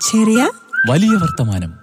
ചെറിയ വലിയ വർത്തമാനം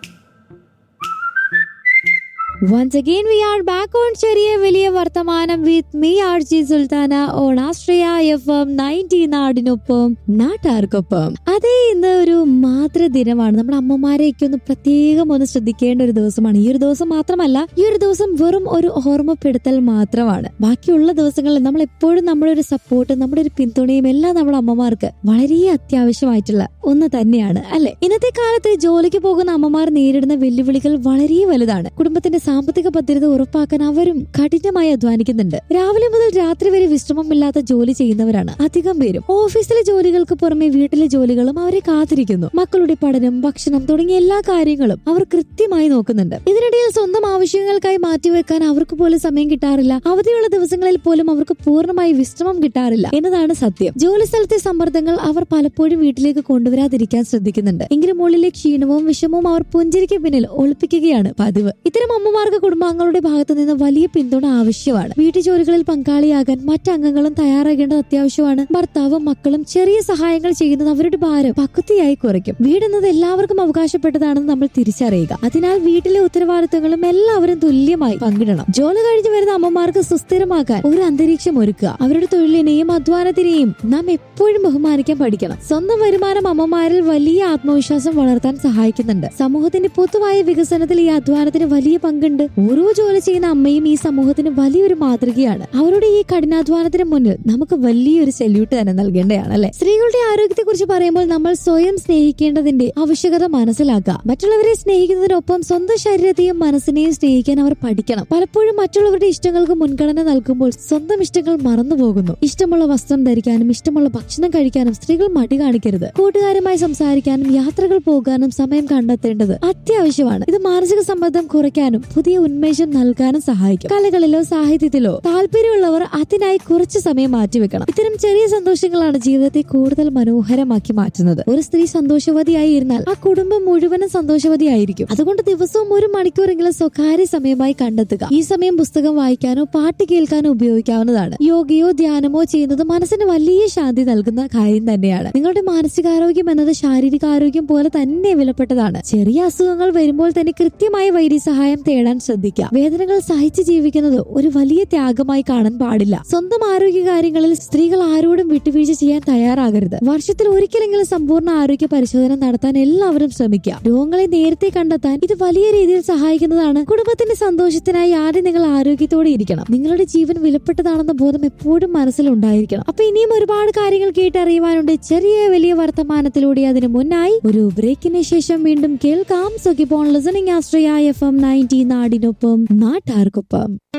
Once again, we are back on ചെറിയ വലിയ വർത്തമാനം with me R J Sulthana on ആസ്ട്രിയ എഫ് എം നയൻറ്റി നാടിനൊപ്പം നാട്ടാർക്കൊപ്പം അതേ ഇന്ന് ഒരു മാതൃദിനമാണ് നമ്മുടെ അമ്മമാരെയൊക്കെ ഒന്ന് പ്രത്യേകം ഒന്ന് ശ്രദ്ധിക്കേണ്ട ഒരു ദിവസമാണ് ഈ ഒരു ദിവസം മാത്രമല്ല ഈ ഒരു ദിവസം വെറും ഒരു ഓർമ്മപ്പെടുത്തൽ മാത്രമാണ് ബാക്കിയുള്ള ദിവസങ്ങളിൽ നമ്മൾ എപ്പോഴും നമ്മുടെ ഒരു സപ്പോർട്ട് നമ്മുടെ ഒരു പിന്തുണയും എല്ലാം നമ്മുടെ അമ്മമാർക്ക് വളരെ അത്യാവശ്യമായിട്ടുള്ള ഒന്ന് തന്നെയാണ് അല്ലെ ഇന്നത്തെ കാലത്ത് ജോലിക്ക് പോകുന്ന അമ്മമാർ നേരിടുന്ന വെല്ലുവിളികൾ വളരെ വലുതാണ് കുടുംബത്തിന്റെ സാമ്പത്തിക ഭദ്രത ഉറപ്പാക്കാൻ അവരും കഠിനമായി അധ്വാനിക്കുന്നുണ്ട് രാവിലെ മുതൽ രാത്രി വരെ വിശ്രമമില്ലാത്ത ജോലി ചെയ്യുന്നവരാണ് അധികം പേരും ഓഫീസിലെ ജോലികൾക്ക് പുറമെ വീട്ടിലെ ജോലികളും അവരെ കാത്തിരിക്കുന്നു മക്കളുടെ പഠനം ഭക്ഷണം തുടങ്ങിയ എല്ലാ കാര്യങ്ങളും അവർ കൃത്യമായി നോക്കുന്നുണ്ട് ഇതിനിടയിൽ സ്വന്തം ആവശ്യങ്ങൾക്കായി മാറ്റിവെക്കാൻ അവർക്ക് പോലും സമയം കിട്ടാറില്ല അവധിയുള്ള ദിവസങ്ങളിൽ പോലും അവർക്ക് പൂർണ്ണമായി വിശ്രമം കിട്ടാറില്ല എന്നതാണ് സത്യം ജോലി സ്ഥലത്തെ സമ്മർദ്ദങ്ങൾ അവർ പലപ്പോഴും വീട്ടിലേക്ക് കൊണ്ടുവരാതിരിക്കാൻ ശ്രദ്ധിക്കുന്നുണ്ട് എങ്കിലും ഉള്ളിലെ ക്ഷീണവും വിഷമവും അവർ പുഞ്ചിരിക്ക് പിന്നിൽ ഒളിപ്പിക്കുകയാണ് പതിവ് ഇത്തരം അമ്മമാർക്ക് കുടുംബാംഗങ്ങളുടെ ഭാഗത്തു നിന്ന് വലിയ പിന്തുണ ആവശ്യമാണ് വീട്ടുജോലികളിൽ പങ്കാളിയാകാൻ മറ്റംഗങ്ങളും തയ്യാറാകേണ്ടത് അത്യാവശ്യമാണ് ഭർത്താവും മക്കളും ചെറിയ സഹായങ്ങൾ ചെയ്യുന്നത് അവരുടെ ഭാരം പകുതിയായി കുറയ്ക്കും വീടെന്നത് എല്ലാവർക്കും അവകാശപ്പെട്ടതാണെന്ന് നമ്മൾ തിരിച്ചറിയുക അതിനാൽ വീട്ടിലെ ഉത്തരവാദിത്തങ്ങളും എല്ലാവരും തുല്യമായി പങ്കിടണം ജോലി കഴിഞ്ഞു വരുന്ന അമ്മമാർക്ക് സുസ്ഥിരമാക്കാൻ ഒരു അന്തരീക്ഷം ഒരുക്കുക അവരുടെ തൊഴിലിനെയും അധ്വാനത്തിനെയും നാം എപ്പോഴും ബഹുമാനിക്കാൻ പഠിക്കണം സ്വന്തം വരുമാനം അമ്മമാരിൽ വലിയ ആത്മവിശ്വാസം വളർത്താൻ സഹായിക്കുന്നുണ്ട് സമൂഹത്തിന്റെ പൊതുവായ വികസനത്തിൽ ഈ അധ്വാനത്തിന് വലിയ പങ്കുണ്ട് ഓരോ ജോലി ചെയ്യുന്ന അമ്മയും ഈ സമൂഹത്തിന് വലിയൊരു മാതൃകയാണ് അവരുടെ ഈ കഠിനാധ്വാനത്തിന് മുന്നിൽ നമുക്ക് വലിയൊരു സെല്യൂട്ട് തന്നെ നൽകേണ്ടതാണ് അല്ലെ സ്ത്രീകളുടെ ആരോഗ്യത്തെ കുറിച്ച് പറയുമ്പോൾ നമ്മൾ സ്വയം സ്നേഹിക്കേണ്ടതിന്റെ ആവശ്യകത മനസ്സിലാക്കുക മറ്റുള്ളവരെ സ്നേഹിക്കുന്നതിനൊപ്പം സ്വന്തം ശരീരത്തെയും മനസ്സിനെയും സ്നേഹിക്കാൻ അവർ പഠിക്കണം പലപ്പോഴും മറ്റുള്ളവരുടെ ഇഷ്ടങ്ങൾക്ക് മുൻഗണന നൽകുമ്പോൾ സ്വന്തം ഇഷ്ടങ്ങൾ മറന്നുപോകുന്നു ഇഷ്ടമുള്ള വസ്ത്രം ധരിക്കാനും ഇഷ്ടമുള്ള ഭക്ഷണം കഴിക്കാനും സ്ത്രീകൾ മടി കാണിക്കരുത് കൂട്ടുകാരുമായി സംസാരിക്കാനും യാത്രകൾ പോകാനും സമയം കണ്ടെത്തേണ്ടത് അത്യാവശ്യമാണ് ഇത് മാനസിക സമ്മർദ്ദം കുറയ്ക്കാനും പുതിയ ഉന്മേഷം നൽകാനും സഹായിക്കും കലകളിലോ സാഹിത്യത്തിലോ താല്പര്യമുള്ളവർ അതിനായി കുറച്ച് സമയം മാറ്റിവെക്കണം ഇത്തരം ചെറിയ സന്തോഷങ്ങളാണ് ജീവിതത്തെ കൂടുതൽ മനോഹരമാക്കി മാറ്റുന്നത് ഒരു സ്ത്രീ സന്തോഷവതിയായി ഇരുന്നാൽ ആ കുടുംബം മുഴുവനും സന്തോഷവതിയായിരിക്കും അതുകൊണ്ട് ദിവസവും ഒരു മണിക്കൂറെങ്കിലും സ്വകാര്യ സമയമായി കണ്ടെത്തുക ഈ സമയം പുസ്തകം വായിക്കാനോ പാട്ട് കേൾക്കാനോ ഉപയോഗിക്കാവുന്നതാണ് യോഗയോ ധ്യാനമോ ചെയ്യുന്നത് മനസ്സിന് വലിയ ശാന്തി നൽകുന്ന കാര്യം തന്നെയാണ് നിങ്ങളുടെ മാനസികാരോഗ്യം എന്നത് ശാരീരികാരോഗ്യം പോലെ തന്നെ വിലപ്പെട്ടതാണ് ചെറിയ അസുഖങ്ങൾ വരുമ്പോൾ തന്നെ കൃത്യമായ വൈദ്യസഹായം തേടാൻ ശ്രദ്ധിക്കുക വേദനകൾ സഹിച്ച് ജീവിക്കുന്നത് ഒരു വലിയ ത്യാഗമായി കാണാൻ പാടില്ല സ്വന്തം ആരോഗ്യ കാര്യങ്ങളിൽ സ്ത്രീകൾ ആരോടും വിട്ടുവീഴ്ച ചെയ്യാൻ തയ്യാറാകരുത് വർഷത്തിൽ ഒരിക്കലെങ്കിലും സമ്പൂർണ്ണ ആരോഗ്യ പരിശോധന നടത്താൻ എല്ലാവരും ശ്രമിക്കുക രോഗങ്ങളെ നേരത്തെ കണ്ടെത്താൻ ഇത് വലിയ രീതിയിൽ സഹായിക്കുന്നതാണ് കുടുംബത്തിന്റെ സന്തോഷത്തിനായി ആദ്യം നിങ്ങൾ ആരോഗ്യത്തോടെ ഇരിക്കണം നിങ്ങളുടെ ജീവൻ വിലപ്പെട്ടതാണെന്ന ബോധം എപ്പോഴും മനസ്സിലുണ്ടായിരിക്കണം അപ്പൊ ഇനിയും ഒരുപാട് കാര്യങ്ങൾ കേട്ടറിയുവാനുണ്ട് ചെറിയ വലിയ വർത്തമാനത്തിലൂടെ അതിനു മുന്നായി ഒരു ബ്രേക്കിന് ശേഷം വീണ്ടും കേൾക്കാം സൊക്കിപ്പോൺ ലിസണിംഗ് ആസ്ട്രയ എഫ് എം നയൻറ്റി നാടിനൊപ്പം നാട്ടാർക്കൊപ്പം